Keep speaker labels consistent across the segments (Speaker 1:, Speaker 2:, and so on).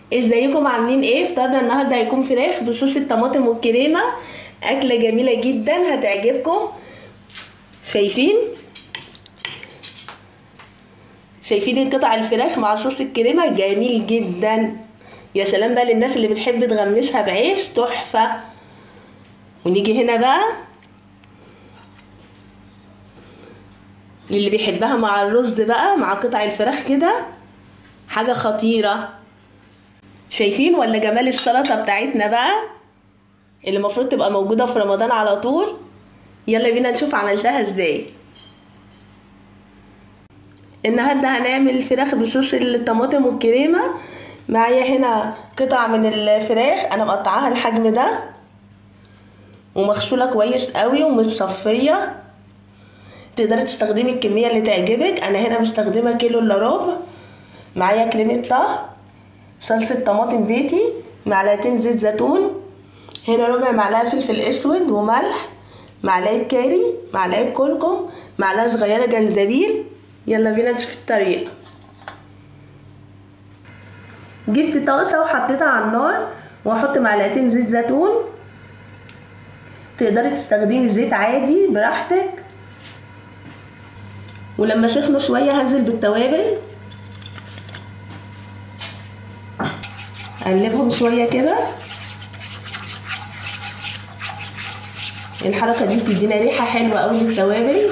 Speaker 1: ازيكم عاملين ايه فطارنا النهارده هيكون فراخ بصوص الطماطم والكريمه اكله جميله جدا هتعجبكم شايفين شايفين قطع الفراخ مع صوص الكريمه جميل جدا يا سلام بقى للناس اللي بتحب تغمسها بعيش تحفه ونيجي هنا بقى للي بيحبها مع الرز بقى مع قطع الفراخ كده حاجه خطيره شايفين ولا جمال السلطه بتاعتنا بقى اللي المفروض تبقى موجوده في رمضان على طول يلا بينا نشوف عملتها ازاي النهارده هنعمل فراخ بصوص الطماطم والكريمه معايا هنا قطع من الفراخ انا مقطعاها الحجم ده ومغسوله كويس قوي ومتصفيه تقدري تستخدمي الكميه اللي تعجبك انا هنا مستخدمه كيلو الا ربع معايا كريمه طهي صلصه طماطم بيتي معلقتين زيت زيتون هنا ربع معلقه فلفل اسود وملح معلقه كاري معلقه كركم معلقه صغيره جنزبيل يلا بينا نشوف الطريقه جبت طاسه وحطيتها على النار واحط معلقتين زيت زيتون تقدري تستخدمي الزيت عادي براحتك ولما سخنوا شويه هنزل بالتوابل اقلبهم شويه كده الحركه دي بتدينا ريحه حلوه قوي للتوابل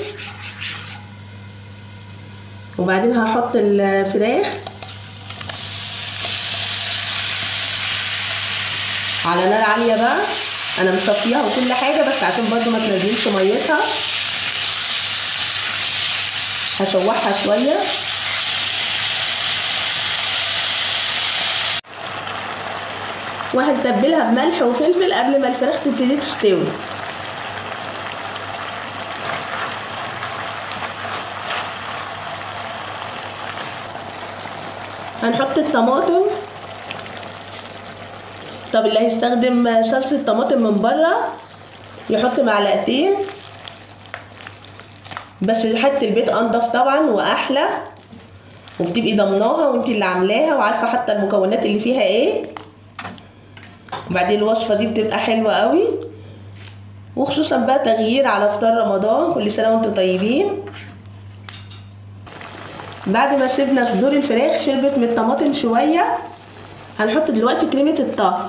Speaker 1: وبعدين هحط الفراخ على نار عاليه بقى انا مصفيها وكل حاجه بس عشان برضو ما تنزلش ميتها هشوحها شويه وهتبلها بملح وفلفل قبل ما الفراخ تبتدي تستوي هنحط الطماطم طب اللي هيستخدم صلصة طماطم من بره يحط معلقتين بس ريحة البيت انضف طبعا واحلى وبتبقي ضمناها وانت اللي عاملاها وعارفة حتى المكونات اللي فيها ايه وبعدين الوصفة دي بتبقى حلوة قوي وخصوصا بقى تغيير على فطار رمضان كل سنة وانتم طيبين بعد ما سيبنا صدور الفراخ شربت من الطماطم شوية هنحط دلوقتي كريمة الطهي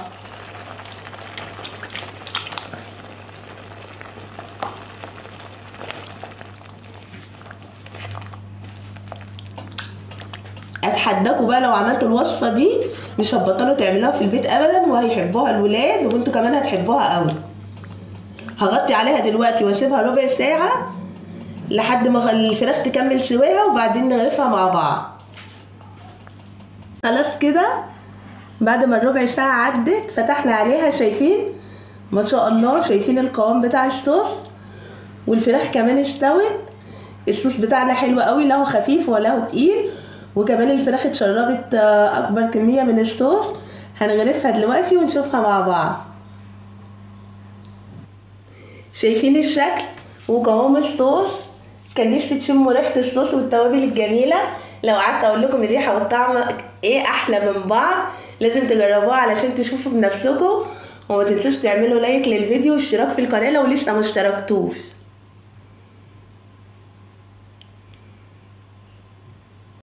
Speaker 1: اتحداكوا بقى لو عملتوا الوصفه دي مش هتبطلوا تعملوها في البيت ابدا وهيحبوها الولاد وانتوا كمان هتحبوها قوي هغطي عليها دلوقتي واسيبها ربع ساعه لحد ما الفراخ تكمل سواها وبعدين نغرفها مع بعض خلاص كده بعد ما الربع ساعه عدت فتحنا عليها شايفين ما شاء الله شايفين القوام بتاع الصوص والفراخ كمان استوت الصوص بتاعنا حلو قوي لا هو خفيف ولا هو تقيل وكمان الفراخ اتشربت اكبر كميه من الصوص هنغرفها دلوقتي ونشوفها مع بعض شايفين الشكل وقوام الصوص كان نفسي تشموا ريحه الصوص والتوابل الجميله لو قعدت اقول لكم الريحه والطعم ايه احلى من بعض لازم تجربوها علشان تشوفوا بنفسكم وما تنسوش تعملوا لايك للفيديو واشتراك في القناه لو لسه ما اشتركتوش